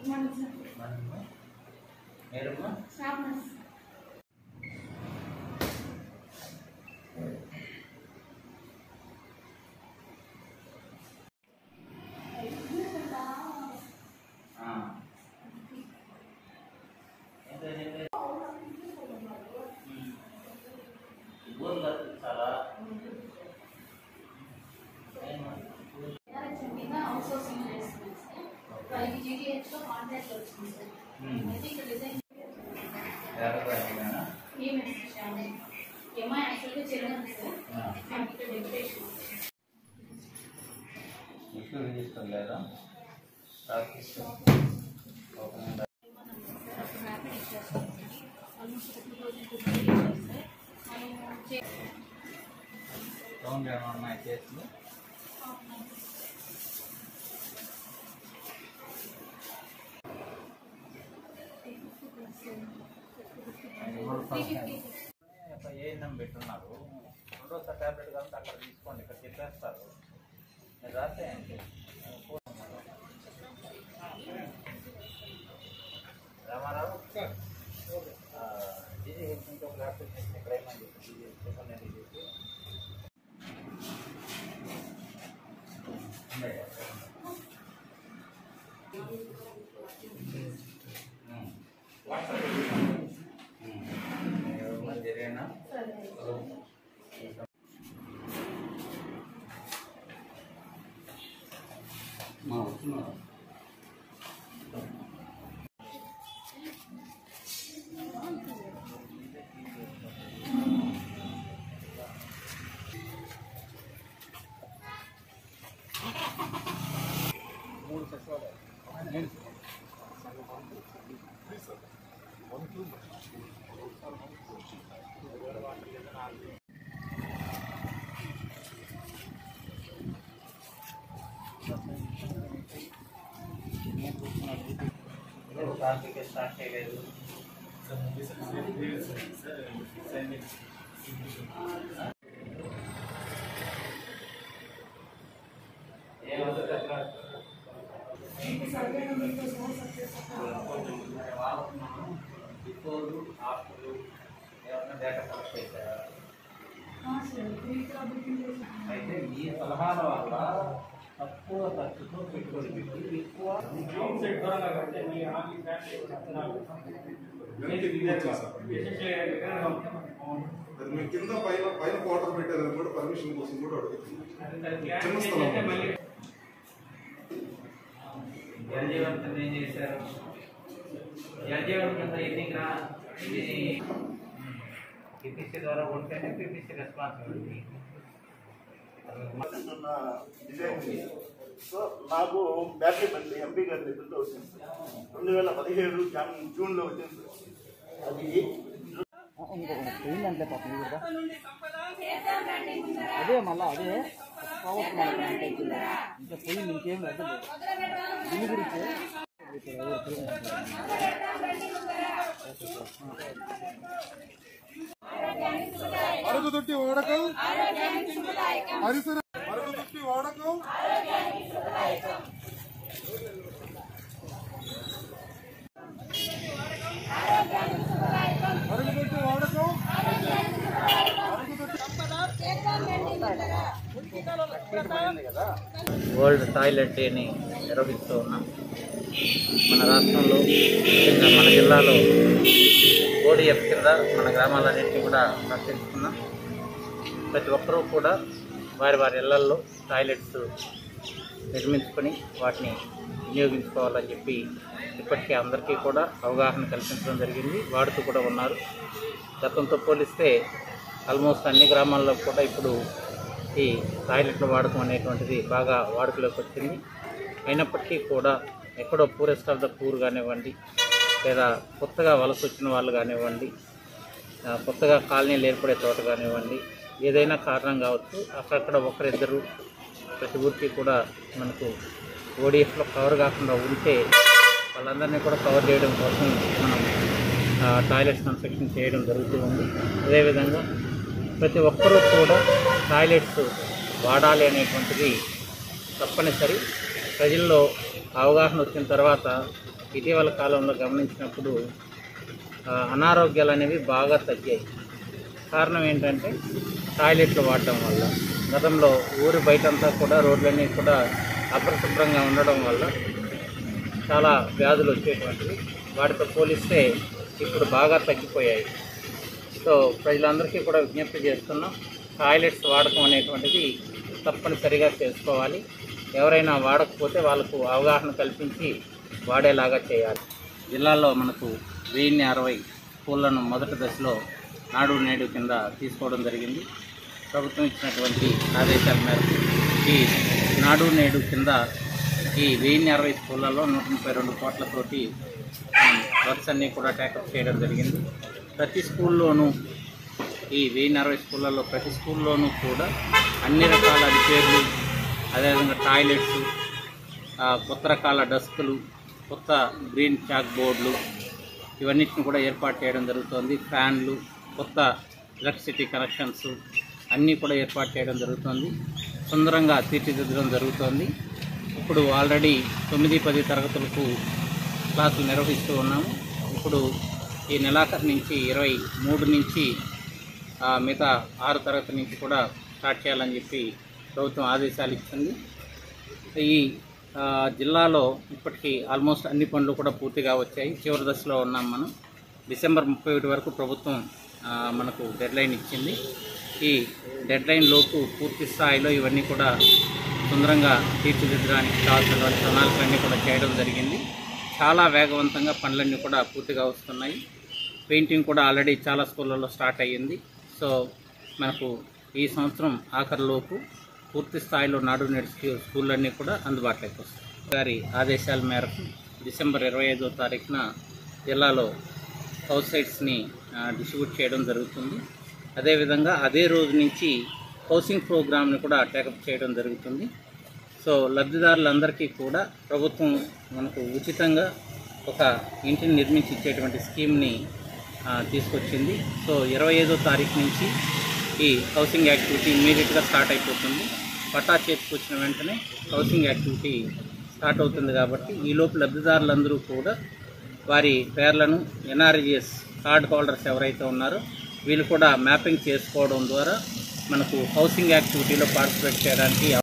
మనము మేరమ్మా ఆ. ఎంత ఏంటి? ఉమ్. గోల్ కట్టించాలా ఏమ్మా? ఉమ్. యాభై రూపాయలేనా? ఆ. ఎక్కువ తీసుకోలేదా రాత్రి ఓపెన్ సౌండ్ ఏమైనా ఉన్నాయి కేసులు ఏఎన్ఎం పెట్టున్నారు రెండోసారి టాబ్లెట్ కనుక అక్కడ తీసుకోండి ఇక్కడ చెప్పేస్తారు మీరు రాసేయండి రామారావు ఆ, జీజీ హెల్త్ ఇంకో ల్యాప్టాప్ చేసి ఇక్కడ ఏమని చెప్పి జీజీ చెప్పండి అని చెప్పి ఉన్నాయా? ఉమ్. ఉమ్. ఎవరన్నా జరిగినా మా వస్తున్నారు ట్రాఫిక్ స్టార్ట్ చేయలేదు ఏమవుతుంది అట్లా బిఫోర్ ఆఫ్టర్ ఏమన్నా డేటా కలెక్ట్ చేశారా అయితే మీ సలహాల వల్ల తక్కువ ఖర్చుతో పెట్టుబడి పెట్టి ఎక్కువ అది మేము కింద పైన పైన క్వార్టర్ పెట్టేదాన్ని కూడా పర్మిషన్ కోసం కూడా అడుగుతుంది చిన్న స్థలం జలజీవన్ కింద ఏం చేశారు జలజీవన్ కింద ఎన్ని గ్రా ఇది పిపిసి ద్వారా ఉంటేనే పిపిసి రెస్పాన్సిబిలిటీ ఉన్న డిజైన్ ఉంది. సో నాకు బ్యాటరీ బండి ఎంపీ గారి నిధులతో వచ్చింది రెండు వేల పదిహేడు జాన్ జూన్లో వచ్చింది అది పోయిందంటే పాపం ఇది కూడా అదే మళ్ళా అదే పోగొట్టుకున్నాను ఇంకా పోయింది ఇంకేం లేదు దీని గురించి మరుగుదొడ్డి వాడకం పరిసర మరుగుదొడ్డి వాడకం మరుగుదొడ్డి వాడకం వరల్డ్ టాయిలెట్ డేని నిర్వహిస్తూ ఉన్నాం మన రాష్ట్రంలో ముఖ్యంగా మన జిల్లాలో ఓడిఎఫ్ కింద మన గ్రామాలన్నింటినీ కూడా పరిశీలిస్తున్నాం ప్రతి ఒక్కరూ కూడా వారి వారి ఇళ్లల్లో టాయిలెట్స్ నిర్మించుకొని వాటిని వినియోగించుకోవాలని చెప్పి ఇప్పటికే అందరికీ కూడా అవగాహన కల్పించడం జరిగింది వాడుతూ కూడా ఉన్నారు గతంతో పోలిస్తే ఆల్మోస్ట్ అన్ని గ్రామాల్లో కూడా ఇప్పుడు ఈ టాయిలెట్ల వాడకం అనేటువంటిది బాగా వాడుకలోకి వచ్చింది అయినప్పటికీ కూడా ఎక్కడో పూరెస్ట్ ఆఫ్ ద పూర్ కానివ్వండి లేదా కొత్తగా వలస వచ్చిన వాళ్ళు కానివ్వండి ఆ, కొత్తగా కాలనీలు ఏర్పడే చోట కానివ్వండి ఏదైనా కారణం కావచ్చు అక్కడక్కడ ఒకరిద్దరు ప్రతి ఊరికి కూడా మనకు ఓడిఎఫ్లో కవర్ కాకుండా ఉంటే వాళ్ళందరినీ కూడా కవర్ చేయడం కోసం మనం ఆ, టాయిలెట్స్ కన్స్ట్రక్షన్ చేయడం జరుగుతూ ఉంది అదేవిధంగా ప్రతి ఒక్కరూ కూడా టాయిలెట్స్ వాడాలి అనేటువంటిది తప్పనిసరి ప్రజల్లో అవగాహన వచ్చిన తర్వాత ఇటీవల కాలంలో గమనించినప్పుడు ఆ, అనారోగ్యాలు అనేవి బాగా తగ్గాయి కారణం ఏంటంటే టాయిలెట్లు వాడటం వల్ల గతంలో ఊరి బయటంతా కూడా రోడ్లన్నీ కూడా అపరిశుభ్రంగా ఉండడం వల్ల చాలా వ్యాధులు వచ్చేటువంటివి వాటితో పోలిస్తే ఇప్పుడు బాగా తగ్గిపోయాయి సో ప్రజలందరికీ కూడా విజ్ఞప్తి చేస్తున్నాం టాయిలెట్స్ వాడకం అనేటువంటిది తప్పనిసరిగా చేసుకోవాలి ఎవరైనా వాడకపోతే వాళ్ళకు అవగాహన కల్పించి వాడేలాగా చేయాలి జిల్లాలో మనకు వెయ్యిన్ని అరవై స్కూళ్లను మొదటి దశలో నాడు నేడు కింద తీసుకోవడం జరిగింది ప్రభుత్వం ఇచ్చినటువంటి ఆదేశాల మేరకు ఈ నాడు నేడు కింద ఈ వెయ్యిన్ని అరవై స్కూళ్ళలో నూట ముప్పై రెండు కోట్లతోటి మనం వర్క్స్ అన్నీ కూడా టేకప్ చేయడం జరిగింది ప్రతి స్కూల్లోనూ ఈ వెయ్యి అరవై స్కూళ్ళల్లో ప్రతి స్కూల్లోనూ కూడా అన్ని రకాల రిపేర్లు అదేవిధంగా టాయిలెట్స్ ఆ, కొత్త రకాల డస్కులు కొత్త గ్రీన్ చాక్ బోర్డులు ఇవన్నిటిని కూడా ఏర్పాటు చేయడం జరుగుతోంది ఫ్యాన్లు కొత్త ఎలక్ట్రిసిటీ కనెక్షన్స్ అన్నీ కూడా ఏర్పాటు చేయడం జరుగుతోంది సుందరంగా తీర్చిదిద్దడం జరుగుతోంది ఇప్పుడు ఆల్రెడీ తొమ్మిది పది తరగతులకు క్లాసులు నిర్వహిస్తూ ఉన్నాము ఇప్పుడు ఈ నెలాఖరు నుంచి ఇరవై మూడు నుంచి ఆ, మిగతా ఆరు తరగతి నుంచి కూడా స్టార్ట్ చేయాలని చెప్పి ప్రభుత్వం ఆదేశాలు ఇచ్చింది ఈ ఆ, జిల్లాలో ఇప్పటికీ ఆల్మోస్ట్ అన్ని పనులు కూడా పూర్తిగా వచ్చాయి చివరి దశలో ఉన్నాం మనం డిసెంబర్ ముప్పై ఒకటి వరకు ప్రభుత్వం ఆ, మనకు డెడ్ లైన్ ఇచ్చింది ఈ డెడ్ లైన్ లోపు పూర్తి స్థాయిలో ఇవన్నీ కూడా సుందరంగా తీర్చిదిద్దడానికి కావాల్సినటువంటి ప్రణాళికలన్నీ కూడా చేయడం జరిగింది చాలా వేగవంతంగా పనులన్నీ కూడా పూర్తిగా వస్తున్నాయి పెయింటింగ్ కూడా ఆల్రెడీ చాలా స్కూళ్ళల్లో స్టార్ట్ అయ్యింది సో మనకు ఈ సంవత్సరం ఆఖరిలోపు పూర్తి స్థాయిలో నాడు నేడు స్కూ- స్కూళ్ళన్నీ కూడా అందుబాటులోకి వస్తాయి గారి ఆదేశాల మేరకు డిసెంబర్ ఇరవై ఐదో తారీఖున జిల్లాలో హౌస్ సైట్స్ని డిస్ట్రిబ్యూట్ చేయడం జరుగుతుంది అదేవిధంగా అదే రోజు నుంచి హౌసింగ్ ప్రోగ్రామ్ని కూడా టేకప్ చేయడం జరుగుతుంది సో లబ్ధిదారులందరికీ కూడా ప్రభుత్వం మనకు ఉచితంగా ఒక ఇంటిని నిర్మించి ఇచ్చేటువంటి స్కీమ్ని ఆ, తీసుకొచ్చింది సో ఇరవై ఐదో తారీఖు నుంచి ఈ హౌసింగ్ యాక్టివిటీ ఇమ్మీడియట్గా స్టార్ట్ అయిపోతుంది పట్టా చేతికి వచ్చిన వెంటనే హౌసింగ్ యాక్టివిటీ స్టార్ట్ అవుతుంది కాబట్టి ఈ లోపు లబ్ధిదారులందరూ కూడా వారి పేర్లను ఎన్ఆర్జిఎస్ కార్డ్ హోల్డర్స్ ఎవరైతే ఉన్నారో వీళ్ళు కూడా మ్యాపింగ్ చేసుకోవడం ద్వారా మనకు హౌసింగ్ యాక్టివిటీలో పార్టిసిపేట్ చేయడానికి